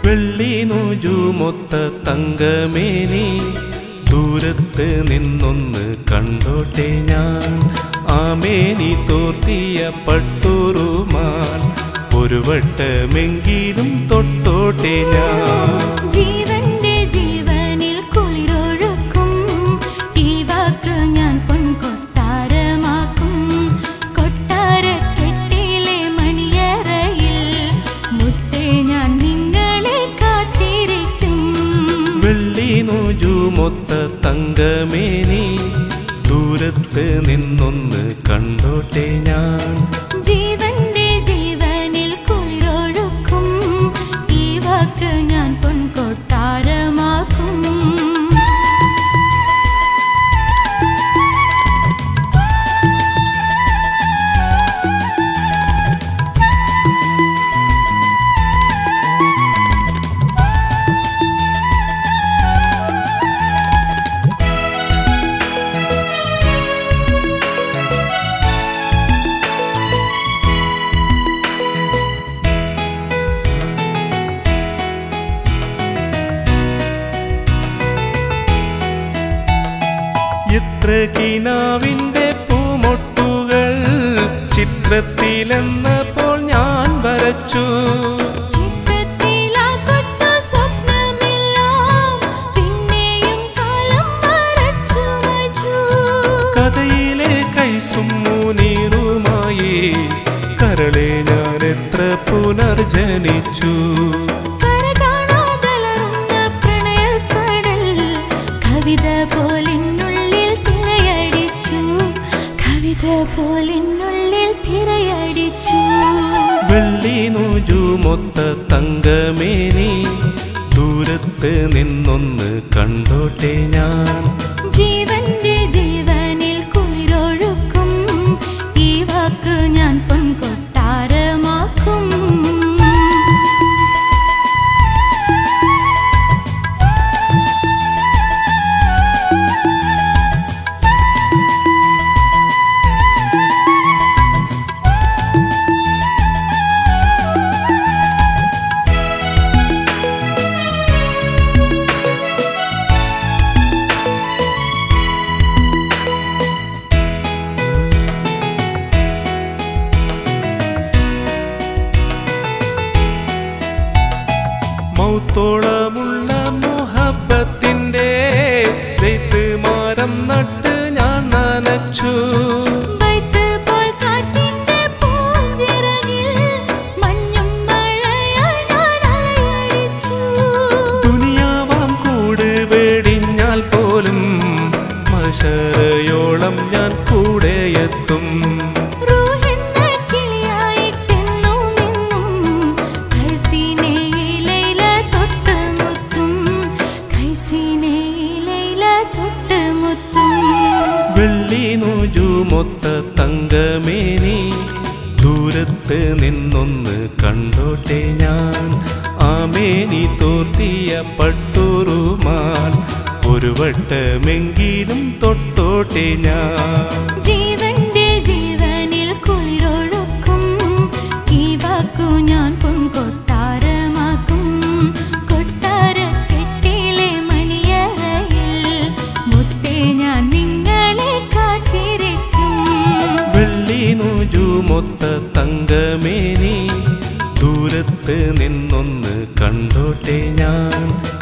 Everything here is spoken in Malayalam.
വെള്ളി നൂജുമൊത്ത തങ്കമേനി ദൂരത്ത് നിന്നൊന്ന് കണ്ടോട്ടെ ഞാൻ ആമേനി തോർത്തിയ പട്ടുറുമാൻ ഒരു വട്ടമെങ്കിലും തൊട്ടോട്ടെ ഞാൻ ജീവന്റെ ജീവനിൽ കുളിരൊഴുക്കും ഈ വാക്ക് ഞാൻ പൊൻകൊട്ടാരമാക്കും കൊട്ടാരക്കെട്ടിലെ മണിയറയിൽ മുത്തേ ഞാൻ നിങ്ങളെ കാത്തിരിക്കും വെള്ളി നൂജുമൊത്ത തങ്കമേനി ദൂരത്ത് നിന്നൊന്ന് കണ്ടോട്ടെ ഞാൻ ജീവന്റെ ജീവനിൽ കുളിരൊഴുക്കും ഈ വാക്ക് ഞാൻ പൊൻകൊട്ടാരമാക്കും എത്ര കിനാവിൻ്റെ പൂമൊട്ടുകൾ ചിത്രത്തിലെന്നപ്പോൾ ഞാൻ വരച്ചു ചിത്രത്തിലാ കൊച്ച സ്വപ്നമെല്ലാം പിന്നെയും കാലം മറച്ചു വച്ചു കഥയിലെ കൈസുമ്മൂനീറുമായി കരളെ ഞാൻ എത്ര പുനർജനിച്ചു കര കാണാതലറുന്ന പ്രണയക്കടൽ കവിത പോലിനുള്ളിൽ തിരയടിച്ചു കവിത പോലിനുള്ളിൽ തിരയടിച്ചു വെള്ളി നൂജുമൊത്ത തങ്കമേനി ദൂരത്ത് നിന്നൊന്ന് കണ്ടോട്ടെ ഞാൻ ജീവന്റെ ജീവനിൽ കുളിരൊഴുക്കും ഈ വാക്ക് ഞാൻ പൊൻകൊട്ടാരമാക്കും മൗത്തോളമുള്ള മുഹബത്തിന്റെ സെയ്ത്ത് മരം നട്ട് ഞാൻ നനച്ചു വൈത്ത് പോൽ കാറ്റിന്റെ പൂഞ്ചിറകിൽ മഞ്ഞും മഴയായി ഞാൻ അലയടിച്ചു. ദുനിയാവാം കൂട് വേടിഞ്ഞാൽ പോലും മഷറയോളം ഞാൻ കൂടെ എത്തും റൂഹെന്ന കിളിയായിട്ടെന്നും എന്നും കൈസീനയിലയില തൊട്ട് മുത്തും. കൈസീനയിലയില തൊട്ട് മുത്തും. വെള്ളി നൂജുമൊത്ത തങ്കമേനി ദൂരത്ത് നിന്നൊന്ന് കണ്ടോട്ടെ ഞാൻ ആമേനി തോർത്തിയ പട്ടുറുമാൻ ഒരു വട്ടമെങ്കിലും തൊട്ടോട്ടെ ഞാൻ ജീവന്റെ ജീവനിൽ കുളിരൊഴുക്കും ഈ വാക്കു ഞാൻ പൊൻകൊട്ടാരമാക്കും കൊട്ടാരക്കെട്ടിലെ മണിയറയിൽ മുത്തേ ഞാൻ നിങ്ങളെ കാത്തിരിക്കും വെള്ളി നൂജുമൊത്ത തങ്കമേനി ദൂരത്ത് നിന്നൊന്ന് കണ്ടോട്ടെ ഞാൻ